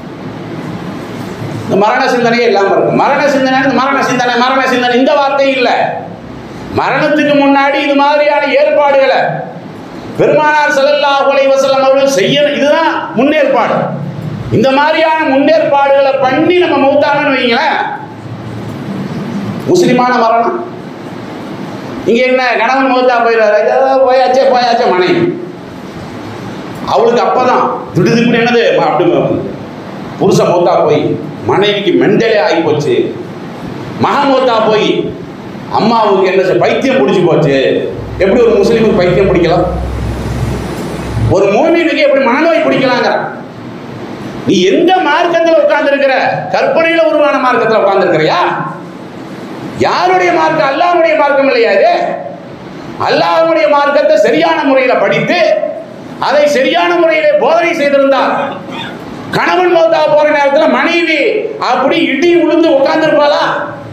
இந்த மரண சிந்தனையே இல்லாம இருக்கு மரண சிந்தனை இந்த மரண சிந்தனை மரண சிந்தனை இந்த வார்த்தை இல்லை மரணத்துக்கு முன்னாடி இது மாதிரியான ஏற்பாடுகளை பெருமானார் ஸல்லல்லாஹு அலைஹி வஸல்லம் அவர்கள் செய்யணும் இதுதான் முன்னேற்பாடு இந்த மாதிரியான முன்னேற்பாடுகளை பண்ணி நம்ம மௌத்தானன்னு வைங்களேன் முஸ்லிமான மரணம் இங்க என்ன கணவன் மௌத்தா போயிடுறாரு ஏதோ போயாச்சே போயாச்சே மனைவி அவளுக்கு அப்பதான் திடுதிப்புன்னு என்னது ம- அப்படி புருஷன் மௌத்தா போய் மனைவிக்கு மெண்டலே ஆகி போச்சு மக மௌத்தா போய் அம்மாவுக்கு என்ன செய்- பைத்தியம் பிடிச்சி போச்சு எப்படி ஒரு முஸ்லீமுக்கு பைத்தியம் பிடிக்கலாம் ஒரு மூமினுக்கு எப்படி மனநோய் பிடிக்கலாங்கிற நீ எந்த மார்க்கத்தில் உட்கார்ந்திருக்கிற கற்பனையில உருவான மார்க்கத்தில் உட்கார்ந்திருக்கிறியா யாருடைய மார்க்கம் அல்லாஹ்வுடைய மார்க்கம் இல்லையா இது அல்லாஹ்வுடைய மார்க்கத்தை சரியான முறையில் படித்து அதை சரியான முறையிலே போதனை செய்திருந்தார் கணவன் மௌத்தா போற நேரத்தில் மனைவி அப்படி இடி விழுந்து உட்கார்ந்திருப்பாளா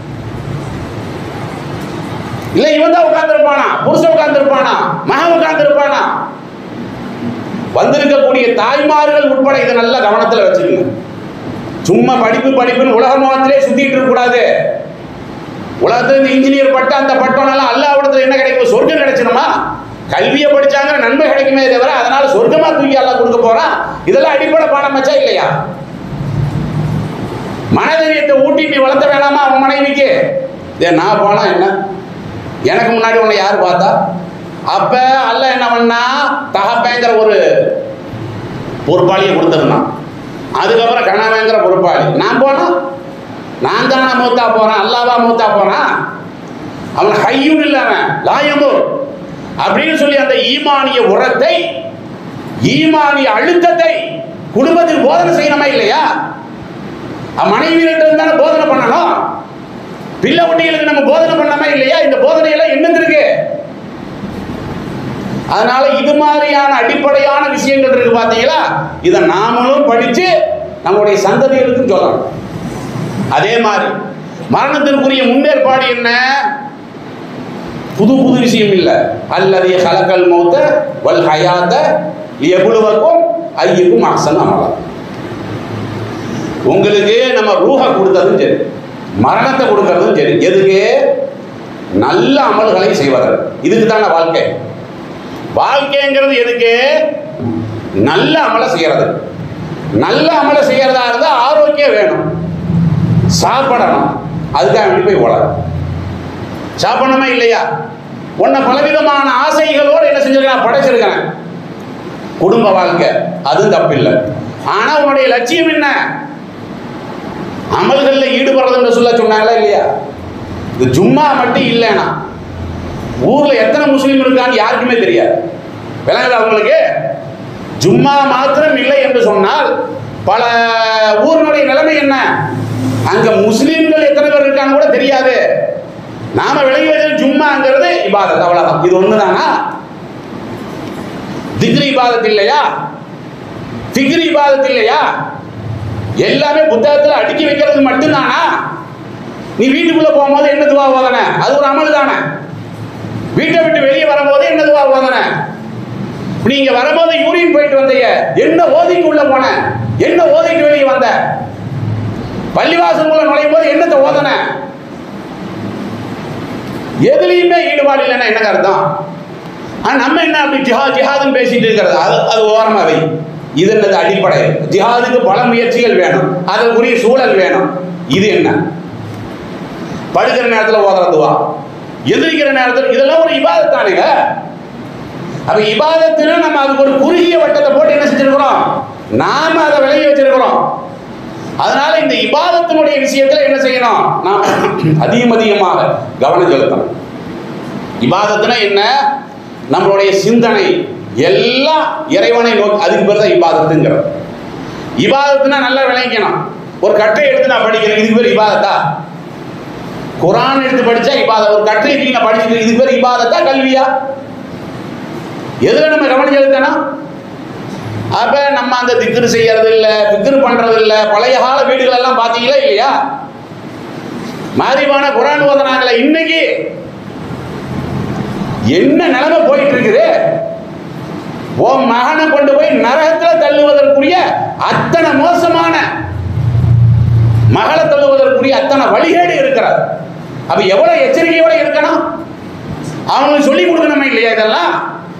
இல்ல இவன் தான் உட்கார்ந்திருப்பானா புருஷன் உட்கார்ந்திருப்பானா மகன் உட்கார்ந்திருப்பானா வந்திருக்கக்கூடிய தாய்மார்கள் உட்பட இதை நல்ல கவனத்தில் வச்சுக்கோங்க சும்மா படிப்பு படிப்புன்னு உலக முகத்திலே சுத்திட்டு இருக்க கூடாது உலகத்துல இந்த இன்ஜினியர் பட்டம் அந்த பட்டம் எல்லாம் அல்லாவிடத்துல என்ன கிடைக்கும் சொர்க்கம் கிடைச்சிருமா கல்வியை படிச்சாங்க நன்மை கிடைக்குமே தவிர அதனால சொர்க்கமா தூக்கி எல்லாம் கொடுக்க போறான் இதெல்லாம் அடிப்படை பாடம் வச்சா இல்லையா மனதைரியத்தை ஊட்டி நீ வளர்த்த வேணாமா அவன் மனைவிக்கு இதே நான் போனா என்ன எனக்கு முன்னாடி உன்னை யார் பார்த்தா அப்ப அல்ல என்ன பண்ணா தகப்பேங்கிற ஒரு பொறுப்பாளியை கொடுத்துருந்தான் அதுக்கப்புறம் கணவங்கிற பொறுப்பாளி நான் போனா நான் தானே மூத்தா போறேன் அல்லாவா மூத்தா போறான் அவன் ஹையும் இல்லை அவன் லாயமோ அப்படின்னு சொல்லி அந்த ஈமானிய உரத்தை ஈமானிய அழுத்தத்தை குடும்பத்துக்கு போதனை செய்யணுமா இல்லையா அவன் மனைவியிட்ட தானே போதனை பண்ணணும் பிள்ளை குட்டிகளுக்கு நம்ம போதனை பண்ணாம இல்லையா இந்த போதனையெல்லாம் என்னது இருக்கு அதனால இது மாதிரியான அடிப்படையான விஷயங்கள் இருக்கு பாத்தீங்களா இதை நாமளும் படிச்சு நம்முடைய சந்ததிகளுக்கும் சொல்லணும் அதே மாதிரி மரணத்திற்குரிய முன்னேற்பாடு என்ன புது புது விஷயம் இல்லை அல்லது ஹலக்கல் மௌத்த வல் ஹயாத்த எவ்வளவுக்கும் ஐயுக்கும் அசன் அமலம் உங்களுக்கு நம்ம ரூஹ கொடுத்ததும் சரி மரணத்தை கொடுக்கறதும் சரி எதுக்கு நல்ல அமல்களை செய்வதற்கு இதுக்கு தானே வாழ்க்கை வாழ்க்கைங்கிறது எதுக்கு நல்ல அமலை செய்யறது நல்ல அமலை செய்யறதா இருந்தா ஆரோக்கியம் வேணும் சாப்பிடணும் அதுக்காக வேண்டி போய் ஓட சாப்பிடணுமா இல்லையா உன்னை பலவிதமான ஆசைகளோடு என்ன செஞ்சிருக்கேன் படைச்சிருக்கிறேன் குடும்ப வாழ்க்கை அதுவும் தப்பில்லை ஆனா உன்னுடைய லட்சியம் என்ன அமல்களில் ஈடுபடுறதுன்னு சொல்ல சொன்னாங்களா இல்லையா இது சும்மா மட்டும் இல்லைனா ஊர்ல எத்தனை முஸ்லீம் இருக்கான்னு யாருக்குமே தெரியாது விளங்குது அவங்களுக்கு ஜும்மா மாத்திரம் இல்லை என்று சொன்னால் பல ஊரினுடைய நிலைமை என்ன அங்க முஸ்லீம்கள் எத்தனை பேர் இருக்கான்னு கூட தெரியாது நாம விளங்கி வச்சது ஜும்மாங்கிறது இபாதத் அவ்வளவுதான் இது ஒண்ணுதானா திக்ரி இபாதத் இல்லையா திக்ரி இபாதத் இல்லையா எல்லாமே புத்தகத்துல அடுக்கி வைக்கிறது மட்டும்தானா நீ வீட்டுக்குள்ள போகும்போது என்ன துவா ஓதன அது ஒரு அமல் தானே வீட்டை விட்டு வெளியே வரும்போது என்ன துவா ஓதன நீங்க வரும்போது யூரின் போயிட்டு வந்தீங்க என்ன ஓதிக்கு உள்ள போன என்ன ஓதிட்டு வெளியே வந்த பள்ளிவாசல் உள்ள நுழையும் போது என்னத்தை ஓதன எதுலையுமே ஈடுபாடு இல்லைன்னா என்ன அர்த்தம் ஆனா நம்ம என்ன அப்படி ஜிஹா ஜிஹாதுன்னு பேசிட்டு இருக்கிறது அது அது ஓரமா வை இது என்னது அடிப்படை ஜிஹாதுக்கு பல முயற்சிகள் வேணும் அதற்குரிய சூழல் வேணும் இது என்ன படுக்கிற நேரத்தில் ஓதுறதுவா எதிர்க்கிற நேரத்தில் இதெல்லாம் ஒரு இபாதத் தானுங்க அப்ப இபாதத்துல நம்ம அதுக்கு ஒரு குறுகிய வட்டத்தை போட்டு என்ன செஞ்சிருக்கிறோம் நாம அதை விலகி வச்சிருக்கிறோம் அதனால இந்த இபாதத்தினுடைய விஷயத்துல என்ன செய்யணும் நாம் அதிகம் அதிகமாக கவனம் செலுத்தணும் இபாதத்துனா என்ன நம்மளுடைய சிந்தனை எல்லாம் இறைவனை நோக்கி அதுக்கு பேர் தான் இபாதத்துங்கிறது இபாதத்துனா நல்லா விளங்கிக்கணும் ஒரு கட்டை எடுத்து நான் படிக்கிறேன் இதுக்கு பேர் இபாதத்தா குரான் எடுத்து படிச்சா இபாதத் ஒரு கட்டை எடுத்து நான் படிச்சுக்கிறேன் இதுக்கு பேர் இபாதத்தா கல்வியா எதுல நம்ம கவனம் செலுத்தணும் அப்ப நம்ம அந்த திக்ரு செய்யறது இல்ல திக்ரு பண்றது இல்ல பழைய கால வீடுகள் எல்லாம் பாத்தீங்களா இல்லையா மாதிரிமான குரான் ஓதனாங்களே இன்னைக்கு என்ன நிலைமை போயிட்டு இருக்குது உன் மகனை கொண்டு போய் நரகத்துல தள்ளுவதற்குரிய அத்தனை மோசமான மகளை தள்ளுவதற்குரிய அத்தனை வழிகேடு இருக்கிறது அப்ப எவ்வளவு எச்சரிக்கையோட இருக்கணும் அவங்களுக்கு சொல்லி கொடுக்கணுமே இல்லையா இதெல்லாம்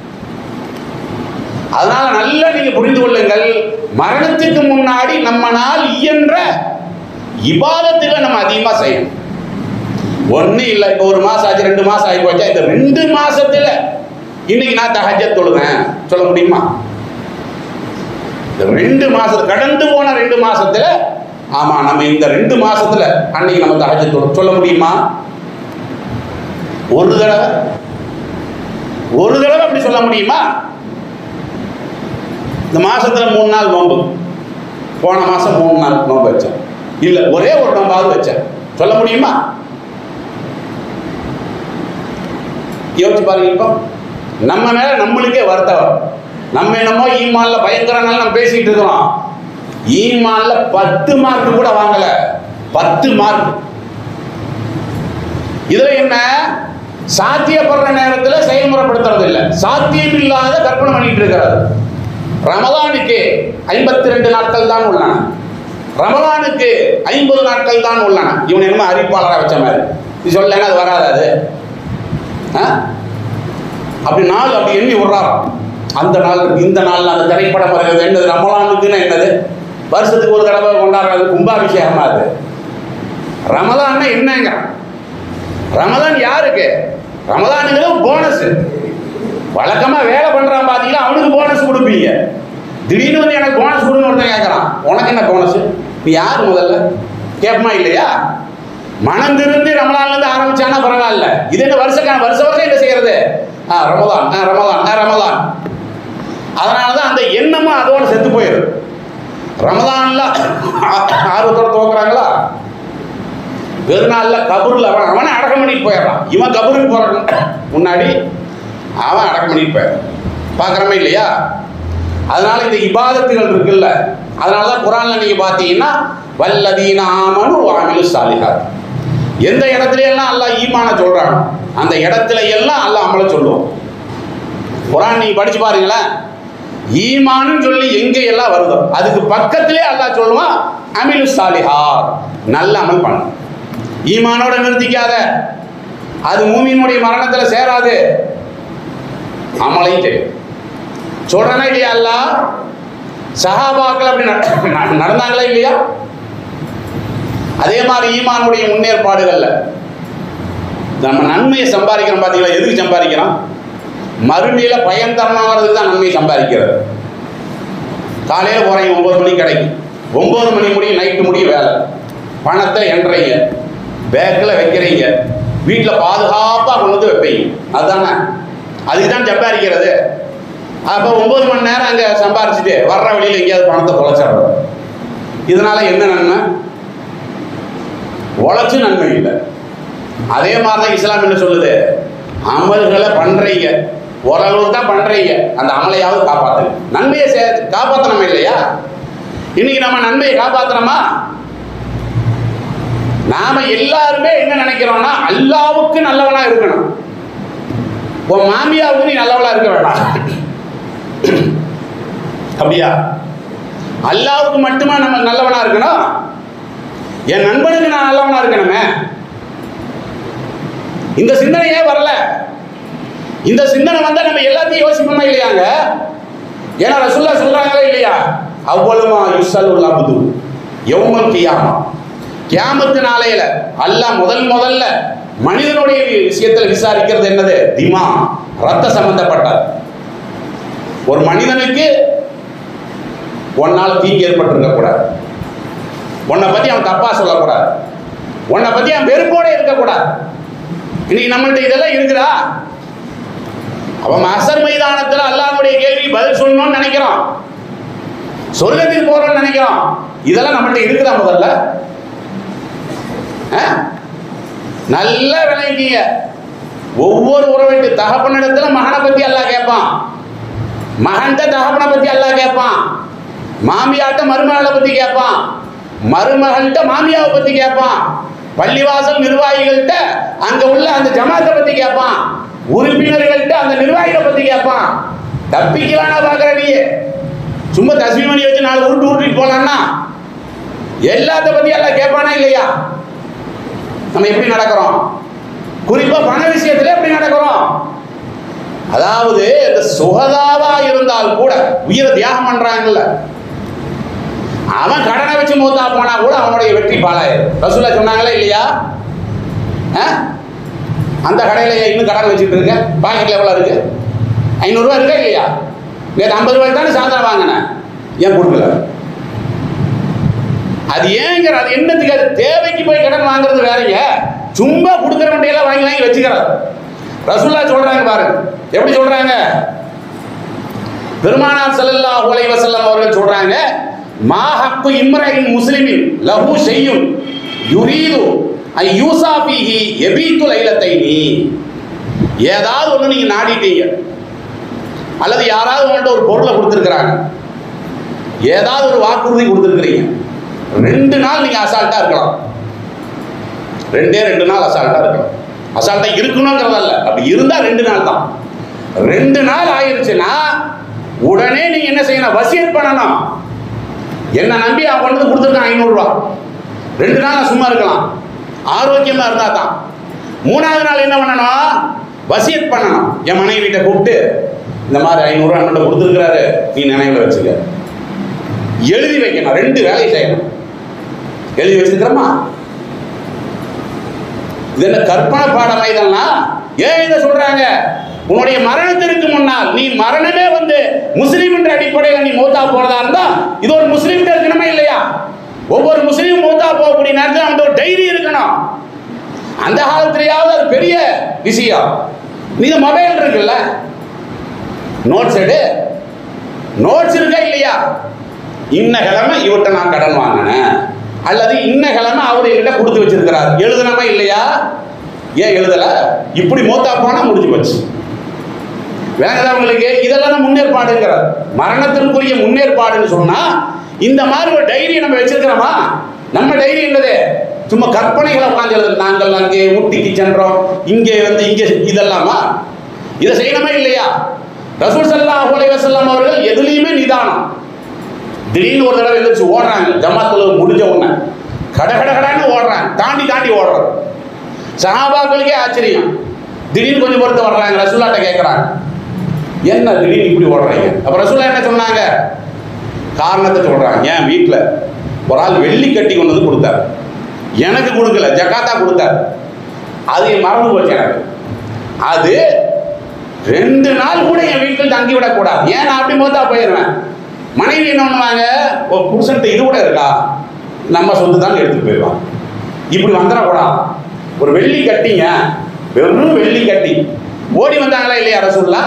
அதனால நல்லா நீங்க புரிந்து கொள்ளுங்கள் மரணத்துக்கு முன்னாடி நம்மனால் இயன்ற இபாதத்துல நம்ம அதிகமா செய்யணும் ஒண்ணு இல்ல இப்ப ஒரு மாசம் ஆச்சு ரெண்டு மாசம் ஆகி போச்சா இந்த ரெண்டு மாசத்துல இன்னைக்கு நான் தஹஜத் தொழுவேன் சொல்ல முடியுமா இந்த ரெண்டு மாசம் கடந்து போன ரெண்டு மாசத்துல ஆமா நம்ம இந்த ரெண்டு மாசத்துல அன்னைக்கு நம்ம தஹஜத் தொழு சொல்ல முடியுமா ஒரு தடவை ஒரு தடவை அப்படி சொல்ல முடியுமா இந்த மாசத்துல மூணு நாள் நோன்பு போன மாசம் மூணு நாள் நோன்பு வச்சேன் இல்ல ஒரே ஒரு நோம்பாவது வச்சேன் சொல்ல முடியுமா யோசிச்சு பாருங்க இப்போ நம்ம மேல நம்மளுக்கே வருத்தம் வரும். நம்ம என்னமோ ஈமான்ல பயங்கர நாள் நம்ம பேசிட்டு இருக்கிறோம் ஈமான்ல பத்து மார்க் கூட வாங்கல பத்து மார்க் இதுல என்ன சாத்தியப்படுற நேரத்தில் செயல்முறைப்படுத்துறது இல்லை சாத்தியம் இல்லாத கற்பனை பண்ணிட்டு இருக்கிறது ரமலானுக்கு ஐம்பத்தி ரெண்டு நாட்கள் தான் உள்ளன ரமலானுக்கு ஐம்பது நாட்கள் தான் உள்ளன இவன் என்னமோ அறிவிப்பாளராக வச்ச மாதிரி இது சொல்லலைன்னா அது வராது அது ஆ? அப்படி நாள் அப்படி எண்ணி விடுறாராம் அந்த நாள் இருக்கு, இந்த நாள் அந்த திரைப்படம் வருகிறது என்னது ரமலானுக்குன்னு என்னது வருஷத்துக்கு ஒரு தடவை கொண்டாடுறது கும்பாபிஷேகமா அது ரமலான்னா என்னங்க ரமலான் யாருக்கு ரமலானுங்கிறது போனஸ் வழக்கமா வேலை பண்றான் பாத்தீங்களா அவனுக்கு போனஸ் கொடுப்பீங்க திடீர்னு வந்து எனக்கு போனஸ் கொடுன்னு ஒருத்தன் கேட்கறான் உனக்கு என்ன போனஸ் நீ யார் முதல்ல கேட்பமா இல்லையா மனம் திருந்து ரமலான்ல இருந்து ஆரம்பிச்சானா பரவாயில்ல இது என்ன வருஷக்கான வருஷ வருஷம் என்ன செய்யறது ஆ ரமலான் ஆ ரமலான் ஆ ரமலான் அதனால தான் அந்த எண்ணமும் அதோட செத்து போயிடும் ரமலான்ல ஆர்வத்தோட துவக்குறாங்களா பெருநாள்ல கபூர்ல அவன் அவனை அடக்கம் பண்ணிட்டு போயிடுறான் இவன் கபூருக்கு போறதுக்கு முன்னாடி அவன் அடக்கம் பண்ணிட்டு போயிடுறான் பார்க்குறமே இல்லையா அதனால இந்த இபாதத்துகள் இருக்குல்ல அதனால தான் குரான்ல நீங்க பார்த்தீங்கன்னா வல்லதீன ஆமனு வாமிலு சாலிஹாத் எந்த இடத்துல எல்லாம் அல்லாஹ் ஈமான சொல்றான் அந்த இடத்துல எல்லாம் அல்லாஹ் அமல சொல்லுவோம் குரான் நீங்க படிச்சு பாருங்களேன் ஈமான்னு சொல்லி எங்க எல்லாம் வருதோ அதுக்கு பக்கத்திலே அல்லாஹ் சொல்லுவான் அமிலு சாலிஹாத் நல்ல அமல் பண்ணு ஈமானோட நிறுத்திக்காத அது மூமியினுடைய மரணத்துல சேராது அமலையும் தெரியும் சொல்றனா இல்லையா அல்ல சஹாபாக்கள் அப்படி நட- நட- நடந்தாங்களா இல்லையா அதே மாதிரி ஈமானுடைய முன்னேற்பாடுகள்ல நம்ம நன்மையை சம்பாதிக்கிறோம் பார்த்தீங்களா எதுக்கு சம்பாதிக்கிறோம் மறுமையில பயன் தரணுங்கிறதுக்கு தான் நன்மையை சம்பாதிக்கிறது காலையில் போறீங்க ஒன்பது மணிக்கு கிடைக்கும் ஒன்பது மணி முடியும் நைட்டு முடியும் வேலை பணத்தை எண்றீங்க பேக்கில் வைக்கிறீங்க வீட்டில் பாதுகாப்பாக கொண்டு வந்து வைப்பீங்க அதுதானே அதுக்கு தான் சம்பாதிக்கிறது அப்போ ஒன்பது மணி நேரம் அங்கே சம்பாரிச்சுட்டு வர்ற வழியில் எங்கேயாவது பணத்தை தொலைச்சிடுறது இதனால என்ன நன்மை உழைச்சு நன்மை இல்லை அதே மாதிரி தான் இஸ்லாம் என்ன சொல்லுது அமல்களை பண்றீங்க ஓரளவு தான் பண்றீங்க அந்த அமலையாவது காப்பாத்துங்க நன்மையை சே காப்பாற்றணுமா இல்லையா இன்னைக்கு நம்ம நன்மையை காப்பாத்துறோமா நாம எல்லாருமே என்ன நினைக்கிறோம்னா அல்லாவுக்கு நல்லவனா இருக்கணும் உன் மாமியாவுக்கு நீ நல்லவளா இருக்க வேண்டாம் அப்படியா அல்லாவுக்கு மட்டுமா நம்ம நல்லவனா இருக்கணும் என் நண்பனுக்கு நான் நல்லவனா இருக்கணுமே இந்த சிந்தனையே வரல இந்த சிந்தனை வந்தா நம்ம எல்லாத்தையும் யோசிப்போமா இல்லையாங்க ஏன்னா ரசுல்லா சொல்றாங்களா இல்லையா அவ்வளவுமா யுசல் அபுது யௌமல் கியாமா கியாமத்து நாளையில அல்லாஹ் முதல் முதல்ல மனிதனுடைய விஷயத்தில் விசாரிக்கிறது என்னது திமா ரத்த சம்பந்தப்பட்ட ஒரு மனிதனுக்கு உன்னால் தீங்கு ஏற்பட்டிருக்க கூடாது உன்னை பத்தி அவன் தப்பா சொல்லக்கூடாது உன்னை பத்தி அவன் வெறுப்போட இருக்கக்கூடாது இன்னைக்கு நம்மள்ட்ட இதெல்லாம் இருக்குதா அவன் அசர் மைதானத்தில் அல்லாஹ்வுடைய கேள்வி பதில் சொல்லணும்னு நினைக்கிறான் சொர்க்கத்துக்கு போறோம்னு நினைக்கிறான் இதெல்லாம் நம்மள்ட்ட இருக்குதா முதல்ல ஆ? நல்லா விளங்கிக்கீங்க ஒவ்வொரு உறவிட்டு தகப்பனிடத்துல மகனை பத்தி அல்லாஹ் கேட்பான் மகன்கிட்ட தகப்பனை பத்தி அல்லாஹ் கேட்பான் மாமியாட்ட மருமகளை பத்தி கேட்பான் மருமகள்கிட்ட மாமியாவை பத்தி கேட்பான் பள்ளிவாசல் நிர்வாகிகள்கிட்ட அங்க உள்ள அந்த ஜமாத்தை பத்தி கேட்பான் உறுப்பினர்கள்ட்ட அந்த நிர்வாகிகளை பத்தி கேட்பான் தப்பிக்கலானா பாக்குற நீ சும்மா தஸ்மி மணி வச்சு நாலு உருட்டு உருட்டிட்டு போலான்னா எல்லாத்த பத்தி எல்லாம் கேட்பானா இல்லையா நம்ம எப்படி நடக்கிறோம் குறிப்பா பண விஷயத்துல எப்படி நடக்கிறோம் அதாவது இந்த சுகதாவா இருந்தால் கூட உயிரை தியாகம் பண்றாங்கல்ல அவன் கடனை வச்சு மூத்தா போனா கூட அவனுடைய வெற்றி பாலாயிரும் ரசூலா சொன்னாங்களே இல்லையா ஆ? அந்த கடையில ஏன் இன்னும் கடன் வச்சுட்டு இருக்க பாக்கெட்ல எவ்வளவு இருக்கு ஐநூறுரூவா இருக்கா இல்லையா நேற்று ஐம்பது ரூபாய்க்கு தானே சாயந்தரம் வாங்கினேன் ஏன் கொடுக்கல அது ஏங்கிற அது என்னத்துக்கு அது தேவைக்கு போய் கடன் வாங்குறது வேறங்க சும்மா கொடுக்குற வண்டியெல்லாம் வாங்கி வாங்கி வச்சுக்கிறார் ரசூல்லா சொல்றாங்க பாருங்க எப்படி சொல்றாங்க பெருமானார் ஸல்லல்லாஹு அலைஹி வஸல்லம் அவர்கள் சொல்றாங்க மா ஹக்கு இம்ரஹின் முஸ்லிமின் லஹு ஷையுன் யுரீது ஐ யூசா ஃபீஹி யபீத்து லைலத்தைனி ஏதாவது ஒன்று நீங்க நாடிட்டீங்க அல்லது யாராவது உங்கள்ட்ட ஒரு பொருளை கொடுத்துருக்குறாங்க ஏதாவது ஒரு வாக்குறுதி கொடுத்துருக்குறீங்க ரெண்டு நாள் நீங்க அசால்ட்டா இருக்கலாம் ரெண்டே ரெண்டு நாள் அசால்ட்டா இருக்கலாம் அசால்ட்டா இருக்கணுங்கிறதல்ல அப்படி இருந்தா ரெண்டு நாள் தான் ரெண்டு நாள் ஆயிருச்சுன்னா உடனே நீங்க என்ன செய்யணும் வசியத் பண்ணணும் என்ன நம்பி அவன் கொண்டு வந்து கொடுத்துருக்கான் ஐநூறுரூவா ரெண்டு நாள் நான் சும்மா இருக்கலாம் ஆரோக்கியமா இருந்தா தான் மூணாவது நாள் என்ன பண்ணணும் வசியத் பண்ணணும் என் மனைவிட்ட கூப்பிட்டு இந்த மாதிரி ஐநூறுரூவா என்னோட கொடுத்துருக்கிறாரு நீ நினைவுல வச்சுக்க எழுதி வைக்கணும் ரெண்டு வேலையை செய்யணும் எழுதி வச்சிருக்கிறோமா இது என்ன கற்பனை பாடமா இதெல்லாம் ஏன் இதை சொல்றாங்க உன்னுடைய மரணத்திற்கு முன்னால் நீ மரணமே வந்து முஸ்லீம் என்ற அடிப்படையில் நீ மூத்தா போறதா இருந்தா இது ஒரு முஸ்லீம் இருக்கணுமா இல்லையா ஒவ்வொரு முஸ்லீம் மூத்தா போகக்கூடிய நேரத்தில் அவன் ஒரு டைரி இருக்கணும் அந்த காலத்திலேயாவது அது பெரிய விஷயம் நீ மொபைல் இருக்குல்ல நோட்ஸ் எடு நோட்ஸ் இருக்கா இல்லையா இன்ன கிழமை இவர்கிட்ட நான் கடன் வாங்கினேன் அல்லது இன்ன கிழமை அவர் என்கிட்ட கொடுத்து வச்சிருக்கிறார் எழுதணுமா இல்லையா ஏன் எழுதல இப்படி மூத்தா போனா முடிஞ்சு போச்சு வேணுதா உங்களுக்கு இதெல்லாம் தான் முன்னேற்பாடுங்கிறார் மரணத்திற்குரிய முன்னேற்பாடுன்னு சொன்னா இந்த மாதிரி ஒரு டைரி நம்ம வச்சிருக்கிறோமா நம்ம டைரி என்னது சும்மா கற்பனைகளை உட்காந்து எழுது நாங்கள் அங்கே ஊட்டிக்கு சென்றோம் இங்கே வந்து இங்கே இதெல்லாமா இதை செய்யணுமா இல்லையா ரசூல் ஸல்லல்லாஹு அலைஹி வஸல்லம் அவர்கள் எதுலேயுமே நிதானம் திடீர்னு ஒரு தடவை எந்திரிச்சு ஓடுறாங்க ஜமாத்துல முடிஞ்ச உடனே கட கட கடன்னு ஓடுறாங்க தாண்டி தாண்டி ஓடுறது சஹாபாக்களுக்கே ஆச்சரியம் திடீர்னு கொஞ்சம் பொறுத்து வர்றாங்க ரசூல்லாட்ட கேட்குறாங்க என்ன திடீர்னு இப்படி ஓடுறீங்க அப்போ ரசூல்லா என்ன சொன்னாங்க காரணத்தை சொல்றாங்க ஏன் வீட்டில் ஒரு ஆள் வெள்ளி கட்டி கொண்டு வந்து கொடுத்தாரு எனக்கு கொடுக்கல ஜக்காத்தா கொடுத்தாரு அது மறந்து போச்சு எனக்கு அது ரெண்டு நாள் கூட என் வீட்டில் தங்கி விடக்கூடாது ஏன் நான் அப்படி மோத்தா போயிடுவேன் மனைவி என்ன பண்ணுவாங்க ஒரு புருஷன்ட்ட இது கூட இருக்கா நம்ம சொத்து தான் எடுத்துட்டு போயிடுவான் இப்படி வந்துடக்கூடாது ஒரு வெள்ளி கட்டிங்க வெறும் வெள்ளி கட்டி ஓடி வந்தாங்களா இல்லையா ரசூல்லா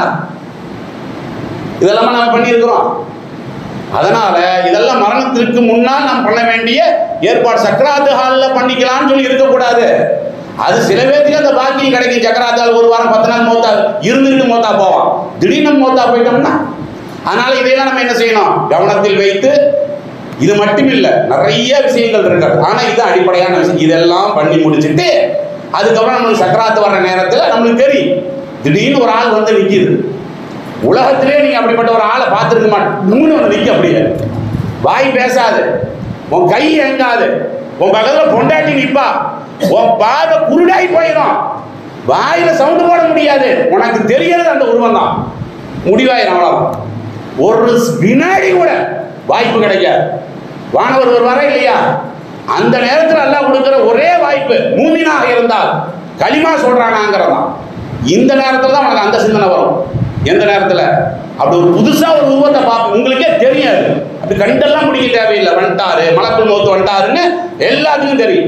இதெல்லாம் நம்ம பண்ணியிருக்கிறோம் அதனால இதெல்லாம் மரணத்திற்கு முன்னால் நாம் பண்ண வேண்டிய ஏற்பாடு சக்கராத்து ஹாலில் பண்ணிக்கலாம்னு சொல்லி இருக்கக்கூடாது அது சில பேருக்கு அந்த பாக்கியம் கிடைக்கும் சக்கராத்தால் ஒரு வாரம் பத்து நாள் மோத்தா இருந்துக்கிட்டு மோத்தா போவான் திடீர்னு மோத்தா போயிட்டோம்னா அதனால இதையெல்லாம் நம்ம என்ன செய்யணும் கவனத்தில் வைத்து இது மட்டும் இல்ல நிறைய விஷயங்கள் இருக்கு ஆனா இது அடிப்படையான விஷயம் இதெல்லாம் பண்ணி முடிச்சுட்டு அதுக்கப்புறம் நம்மளுக்கு சக்கராத்து வர்ற நேரத்தில் நம்மளுக்கு தெரியும் திடீர்னு ஒரு ஆள் வந்து நிக்குது உலகத்திலே நீங்க அப்படிப்பட்ட ஒரு ஆளை பார்த்துருக்க மாட்டேன் வந்து நிக்க அப்படியே வாய் பேசாது உன் கை எங்காது உன் பக்கத்துல பொண்டாட்டி நிப்பா உன் பார்வை குருடாய் போயிடும் வாயில சவுண்ட் போட முடியாது உனக்கு தெரியறது அந்த உருவம் தான் முடிவாயிரும் அவ்வளவுதான் ஒரு வினாடி கூட வாய்ப்பு கிடைக்காது வானவர் ஒரு வர இல்லையா அந்த நேரத்தில் அல்லாஹ் கொடுக்கிற ஒரே வாய்ப்பு மூமினாக இருந்தால் களிமா சொல்றானாங்கிறதான் இந்த நேரத்தில் தான் உனக்கு அந்த சிந்தனை வரும் எந்த நேரத்தில் அப்படி ஒரு புதுசா ஒரு உருவத்தை பார்ப்போம் உங்களுக்கே தெரியாது அப்படி கண்டெல்லாம் பிடிக்க தேவையில்லை வந்துட்டாரு மலக்குள் மௌத்து வந்துட்டாருன்னு எல்லாத்துக்கும் தெரியும்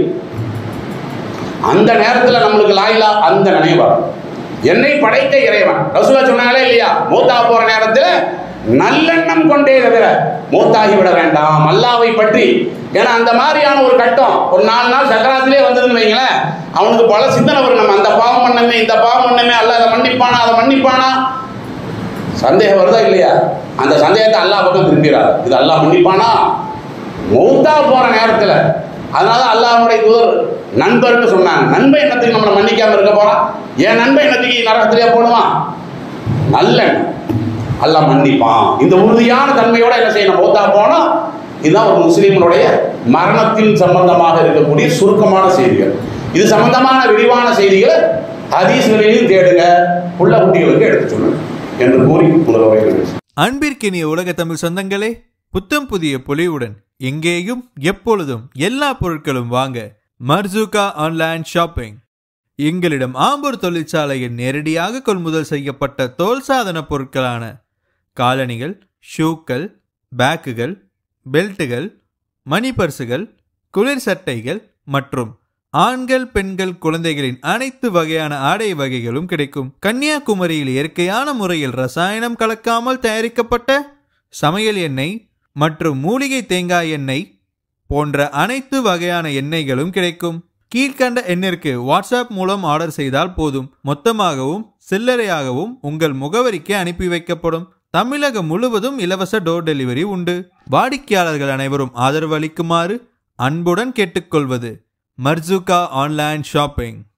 அந்த நேரத்தில் நம்மளுக்கு லாயிலா அந்த நினைவு வரும் என்னை படைத்த இறைவன் ரசூலா சொன்னாங்களே இல்லையா மூத்தா போற நேரத்தில் நல்லெண்ணம் கொண்டே தவிர மூத்தாகி விட வேண்டாம் அல்லாவை பற்றி ஏன்னா அந்த மாதிரியான ஒரு கட்டம் ஒரு நாலு நாள் சக்கராத்திலே வந்ததுன்னு வைங்களேன் அவனுக்கு பல சிந்தனை வரும் நம்ம அந்த பாவம் பண்ணமே இந்த பாவம் பண்ணமே அல்ல அதை மன்னிப்பானா அதை மன்னிப்பானா சந்தேகம் வருதா இல்லையா அந்த சந்தேகத்தை அல்லாஹ் பக்கம் திரும்பிடாது இது அல்லாஹ் மன்னிப்பானா மௌத்தா போற நேரத்தில் அதனால அல்லாஹ்வுடைய தூதர் நண்பர்னு சொன்னாங்க நண்பன் என்னத்துக்கு நம்மளை மன்னிக்காம இருக்க போறான் என் நண்பன் என்னத்துக்கு நரகத்திலே போடுவான் நல்ல அல்லாஹ் மன்னிப்பான் இந்த உறுதியான தன்மையோட என்ன செய்யணும் மௌத்தா போனா இதுதான் ஒரு முஸ்லீம்களுடைய மரணத்தின் சம்பந்தமாக இருக்கக்கூடிய சுருக்கமான செய்திகள் இது சம்பந்தமான விரிவான செய்திகளை ஹதீஸ்களிலையும் தேடுங்க புள்ள குட்டிகளுக்கு எடுத்து சொல்லுங்க என்று கூறி முதல் உரையை அன்பிற்கினிய உலக தமிழ் சொந்தங்களே புத்தம் புதிய பொலிவுடன் எங்கேயும் எப்பொழுதும் எல்லா பொருட்களும் வாங்க மர்சூகா ஆன்லைன் ஷாப்பிங் எங்களிடம் ஆம்பூர் தொழிற்சாலையில் நேரடியாக கொள்முதல் செய்யப்பட்ட தோல் சாதன பொருட்களான காலணிகள் ஷூக்கள் பேக்குகள் பெல்ட்டுகள் மணி பர்சுகள் குளிர் சட்டைகள் மற்றும் ஆண்கள் பெண்கள் குழந்தைகளின் அனைத்து வகையான ஆடை வகைகளும் கிடைக்கும் கன்னியாகுமரியில் இயற்கையான முறையில் ரசாயனம் கலக்காமல் தயாரிக்கப்பட்ட சமையல் எண்ணெய் மற்றும் மூலிகை தேங்காய் எண்ணெய் போன்ற அனைத்து வகையான எண்ணெய்களும் கிடைக்கும் கீழ்கண்ட எண்ணிற்கு வாட்ஸ்அப் மூலம் ஆர்டர் செய்தால் போதும் மொத்தமாகவும் சில்லறையாகவும் உங்கள் முகவரிக்கு அனுப்பி வைக்கப்படும் தமிழகம் முழுவதும் இலவச டோர் டெலிவரி உண்டு வாடிக்கையாளர்கள் அனைவரும் ஆதரவு அளிக்குமாறு அன்புடன் கேட்டுக்கொள்வது மர்சுகா ஆன்லைன் ஷாப்பிங்